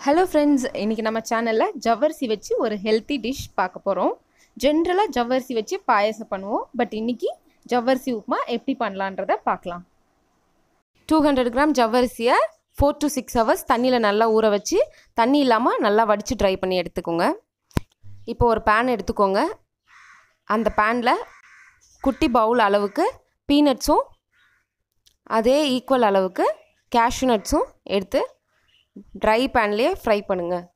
hello friends இன்றைக்கி நம்ம சேனலில் ஜவ்வரிசி வச்சு ஒரு ஹெல்த்தி டிஷ் பார்க்க போகிறோம் ஜென்ரலாக ஜவ்வரிசி வச்சு பாயசம் பண்ணுவோம் பட் இன்றைக்கி ஜவ்வரிசி உப்புமா எப்படி பண்ணலான்றத பார்க்கலாம் டூ ஹண்ட்ரட் கிராம் ஜவ்வரிசியை ஃபோர் டு சிக்ஸ் ஹவர்ஸ் தண்ணியில் நல்லா ஊற வச்சு தண்ணி இல்லாமல் நல்லா வடித்து ட்ரை பண்ணி எடுத்துக்கோங்க இப்போ ஒரு பேன் எடுத்துக்கோங்க அந்த பேனில் குட்டி பவுல் அளவுக்கு பீனட்ஸும் அதே ஈக்குவல் அளவுக்கு கேஷ்யூ நட்ஸும் எடுத்து ட்ரை பேன்லேயே ஃப்ரை பண்ணுங்கள்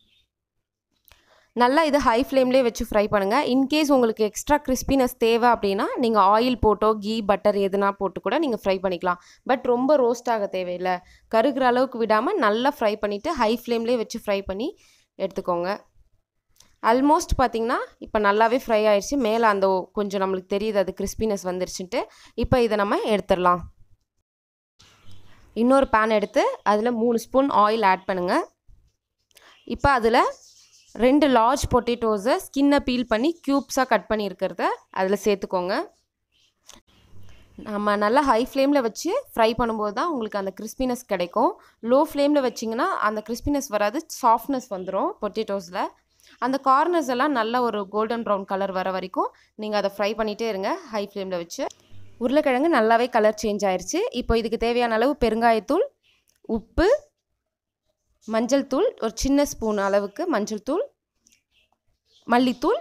நல்லா இது ஹை ஃப்ளேம்லேயே வச்சு ஃப்ரை பண்ணுங்கள் இன்கேஸ் உங்களுக்கு எக்ஸ்ட்ரா கிறிஸ்பினஸ் தேவை அப்படின்னா நீங்கள் ஆயில் போட்டோ கீ பட்டர் எதுனா போட்டு கூட நீங்கள் ஃப்ரை பண்ணிக்கலாம் பட் ரொம்ப ரோஸ்ட் ஆக தேவையில்லை கருகிற அளவுக்கு விடாமல் நல்லா ஃப்ரை பண்ணிவிட்டு ஹை ஃப்ளேம்லேயே வச்சு ஃப்ரை பண்ணி எடுத்துக்கோங்க ஆல்மோஸ்ட் பார்த்திங்கன்னா இப்போ நல்லாவே ஃப்ரை ஆயிடுச்சு மேலே அந்த கொஞ்சம் நம்மளுக்கு தெரியுது அது கிறிஸ்பினஸ் வந்துருச்சுன்ட்டு இப்போ இதை நம்ம எடுத்துடலாம் இன்னொரு பேன் எடுத்து அதில் மூணு ஸ்பூன் ஆயில் ஆட் பண்ணுங்கள் இப்போ அதில் ரெண்டு லார்ஜ் பொட்டேட்டோஸை ஸ்கின்னை பீல் பண்ணி க்யூப்ஸாக கட் பண்ணி இருக்கிறத அதில் சேர்த்துக்கோங்க நம்ம நல்லா ஹை ஃப்ளேமில் வச்சு ஃப்ரை பண்ணும்போது தான் உங்களுக்கு அந்த கிறிஸ்பினஸ் கிடைக்கும் லோ ஃப்ளேமில் வச்சிங்கன்னா அந்த கிறிஸ்பினஸ் வராது சாஃப்ட்னஸ் வந்துடும் பொட்டேட்டோஸில் அந்த கார்னர்ஸ் எல்லாம் நல்ல ஒரு கோல்டன் ப்ரௌன் கலர் வர வரைக்கும் நீங்கள் அதை ஃப்ரை பண்ணிகிட்டே இருங்க ஹை ஃப்ளேமில் வச்சு உருளைக்கிழங்கு நல்லாவே கலர் சேஞ்ச் ஆயிடுச்சு இப்போ இதுக்கு தேவையான அளவு பெருங்காயத்தூள் உப்பு மஞ்சள் தூள் ஒரு சின்ன ஸ்பூன் அளவுக்கு மஞ்சள் தூள் மல்லித்தூள்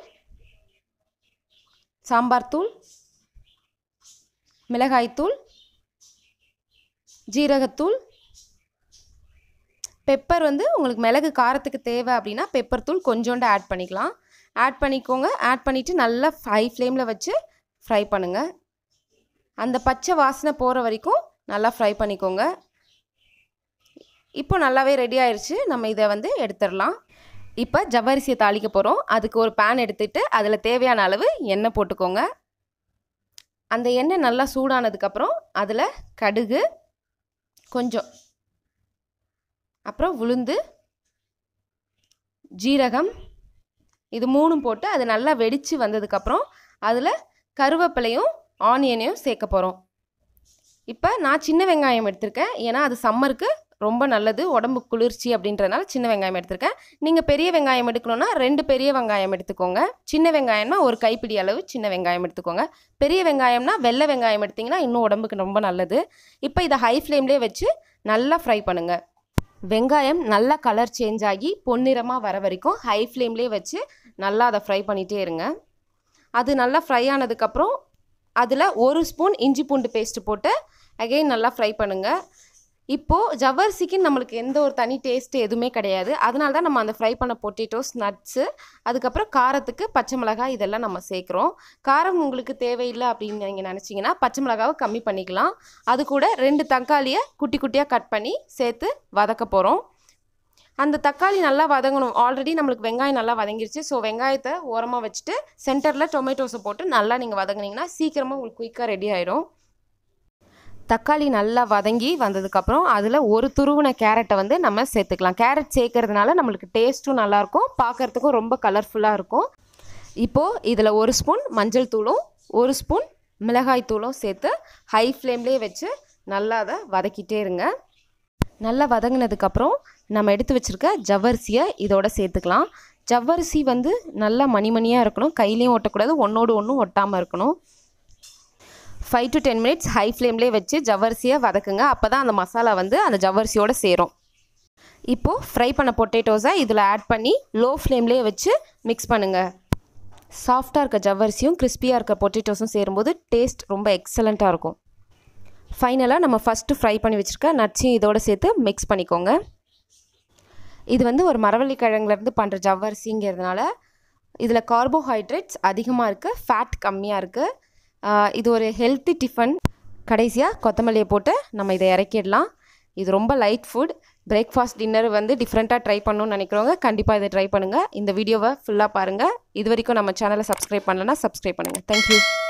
சாம்பார் தூள் மிளகாய்த்தூள் ஜீரகத்தூள் பெப்பர் வந்து உங்களுக்கு மிளகு காரத்துக்கு தேவை அப்படின்னா பெப்பர் தூள் கொஞ்சோண்டு ஆட் பண்ணிக்கலாம் ஆட் பண்ணிக்கோங்க ஆட் பண்ணிவிட்டு நல்லா ஹை ஃப்ளேமில் வச்சு ஃப்ரை பண்ணுங்கள் அந்த பச்சை வாசனை போகிற வரைக்கும் நல்லா ஃப்ரை பண்ணிக்கோங்க இப்போ நல்லாவே ரெடி ஆயிடுச்சு நம்ம இதை வந்து எடுத்துடலாம் இப்போ ஜவ்வரிசியை தாளிக்க போகிறோம் அதுக்கு ஒரு பேன் எடுத்துகிட்டு அதில் தேவையான அளவு எண்ணெய் போட்டுக்கோங்க அந்த எண்ணெய் நல்லா சூடானதுக்கப்புறம் அதில் கடுகு கொஞ்சம் அப்புறம் உளுந்து ஜீரகம் இது மூணும் போட்டு அது நல்லா வெடித்து வந்ததுக்கப்புறம் அதில் கருவேப்பிலையும் ஆனியனையும் சேர்க்க போகிறோம் இப்போ நான் சின்ன வெங்காயம் எடுத்திருக்கேன் ஏன்னா அது சம்மருக்கு ரொம்ப நல்லது உடம்பு குளிர்ச்சி அப்படின்றதுனால சின்ன வெங்காயம் எடுத்திருக்கேன் நீங்கள் பெரிய வெங்காயம் எடுக்கணுன்னா ரெண்டு பெரிய வெங்காயம் எடுத்துக்கோங்க சின்ன வெங்காயம்னா ஒரு கைப்பிடி அளவு சின்ன வெங்காயம் எடுத்துக்கோங்க பெரிய வெங்காயம்னா வெள்ளை வெங்காயம் எடுத்திங்கன்னா இன்னும் உடம்புக்கு ரொம்ப நல்லது இப்போ இதை ஹை ஃப்ளேம்லேயே வச்சு நல்லா ஃப்ரை பண்ணுங்கள் வெங்காயம் நல்லா கலர் சேஞ்ச் ஆகி பொன்னிறமாக வர வரைக்கும் ஹை ஃப்ளேம்லேயே வச்சு நல்லா அதை ஃப்ரை பண்ணிகிட்டே இருங்க அது நல்லா ஃப்ரை ஆனதுக்கப்புறம் அதில் ஒரு ஸ்பூன் இஞ்சி பூண்டு பேஸ்ட்டு போட்டு அகெயின் நல்லா ஃப்ரை பண்ணுங்கள் இப்போது ஜவ்வரிசிக்கு நம்மளுக்கு எந்த ஒரு தனி டேஸ்ட்டு எதுவுமே கிடையாது அதனால தான் நம்ம அந்த ஃப்ரை பண்ண பொட்டேட்டோஸ் நட்ஸு அதுக்கப்புறம் காரத்துக்கு பச்சை மிளகாய் இதெல்லாம் நம்ம சேர்க்குறோம் காரம் உங்களுக்கு தேவையில்லை அப்படின்னு நீங்கள் நினச்சிங்கன்னா பச்சை மிளகாவை கம்மி பண்ணிக்கலாம் அது கூட ரெண்டு தக்காளியை குட்டி குட்டியாக கட் பண்ணி சேர்த்து வதக்க போகிறோம் அந்த தக்காளி நல்லா வதங்கணும் ஆல்ரெடி நம்மளுக்கு வெங்காயம் நல்லா வதங்கிருச்சு ஸோ வெங்காயத்தை ஓரமாக வச்சுட்டு சென்டரில் டொமேட்டோஸை போட்டு நல்லா நீங்கள் வதங்குனீங்கன்னா சீக்கிரமாக உங்களுக்கு குயிக்காக ரெடி ஆயிடும் தக்காளி நல்லா வதங்கி வந்ததுக்கப்புறம் அதில் ஒரு துருவின கேரட்டை வந்து நம்ம சேர்த்துக்கலாம் கேரட் சேர்க்கறதுனால நம்மளுக்கு டேஸ்ட்டும் நல்லாயிருக்கும் பார்க்குறதுக்கும் ரொம்ப கலர்ஃபுல்லாக இருக்கும் இப்போது இதில் ஒரு ஸ்பூன் மஞ்சள் தூளும் ஒரு ஸ்பூன் மிளகாய் தூளும் சேர்த்து ஹை ஃப்ளேம்லேயே வச்சு நல்லா அதை வதக்கிட்டே இருங்க நல்லா வதங்கினதுக்கப்புறம் நம்ம எடுத்து வச்சுருக்க ஜவ்வரிசியை இதோட சேர்த்துக்கலாம் ஜவ்வரிசி வந்து நல்லா மணிமணியாக இருக்கணும் கையிலையும் ஒட்டக்கூடாது ஒன்றோடு ஒன்றும் ஒட்டாமல் இருக்கணும் five to ten minutes high ஃப்ளேம்லேயே வச்சு ஜவ்வரிசியை வதக்குங்க அப்போ தான் அந்த மசாலா வந்து அந்த ஜவ்வரிசியோடு சேரும் இப்போது ஃப்ரை பண்ண பொட்டேட்டோஸை இதில் ஆட் பண்ணி லோ ஃப்ளேம்லேயே வச்சு மிக்ஸ் பண்ணுங்கள் சாஃப்டாக இருக்க ஜவ்வரிசியும் கிறிஸ்பியாக இருக்க பொட்டேட்டோஸும் சேரும்போது டேஸ்ட் ரொம்ப எக்ஸலண்ட்டாக இருக்கும் ஃபைனலாக நம்ம ஃபஸ்ட்டு ஃப்ரை பண்ணி வச்சுருக்க நட்ஸையும் இதோடு சேர்த்து மிக்ஸ் பண்ணிக்கோங்க இது வந்து ஒரு மரவள்ளி கிழங்குலேருந்து பண்ணுற ஜவ்வரிசிங்கிறதுனால இதில் கார்போஹைட்ரேட்ஸ் அதிகமாக இருக்குது ஃபேட் கம்மியாக இருக்குது இது ஒரு ஹெல்த்தி டிஃபன் கடைசியாக கொத்தமல்லியை போட்டு நம்ம இதை இறக்கிடலாம் இது ரொம்ப லைட் ஃபுட் பிரேக்ஃபாஸ்ட் டின்னர் வந்து டிஃப்ரெண்ட்டாக ட்ரை பண்ணணும்னு நினைக்கிறவங்க கண்டிப்பாக இதை ட்ரை பண்ணுங்கள் இந்த வீடியோவை ஃபுல்லாக பாருங்கள் இது வரைக்கும் நம்ம சேனலை சப்ஸ்கிரைப் பண்ணலன்னா சப்ஸ்கிரைப் பண்ணுங்கள் தேங்க்யூ